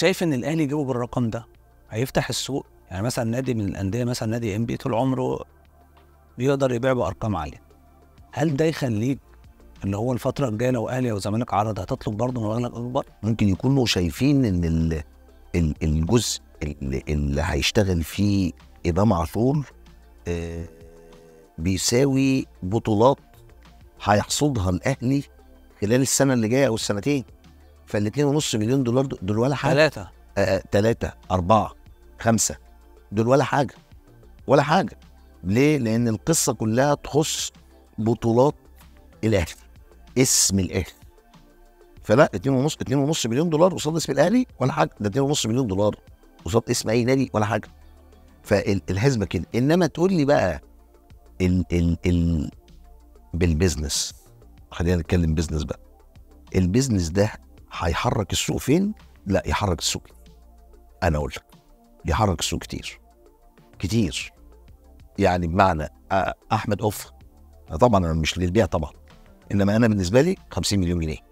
شايف ان الاهلي جابه بالرقم ده هيفتح السوق يعني مثلا نادي من الانديه مثلا نادي ام بي طول عمره بيقدر يبيع بارقام عاليه هل ده يخليك اللي هو الفتره الجايه لو اهلي او زمالك عرض هتطلب برضه مبلغ اكبر ممكن يكونوا شايفين ان ال- ال- الجزء اللي, اللي هيشتغل فيه امام عاشور آه، بيساوي بطولات هيحصدها الاهلي خلال السنه اللي جايه او السنتين فالاتنين ونص مليون دولار دول دول ولا حاجه ثلاثه آه، ثلاثة أربعة خمسة دول ولا حاجة ولا حاجة ليه؟ لأن القصة كلها تخص بطولات الأهلي اسم الأهلي فلا اتنين ونص اتنين ونص مليون دولار قصاد اسم الأهلي ولا حاجة ده اتنين ونص مليون دولار قصاد اسم أي نادي ولا حاجة فالحسبة كده إنما تقول لي بقى ال ال ال بالبزنس خلينا نتكلم بزنس بقى البزنس ده هيحرك السوق فين؟ لا يحرك السوق انا اقول لك يحرك السوق كتير كتير يعني بمعنى أ- احمد اوف طبعا انا مش للبيع طبعا انما انا بالنسبه لي 50 مليون جنيه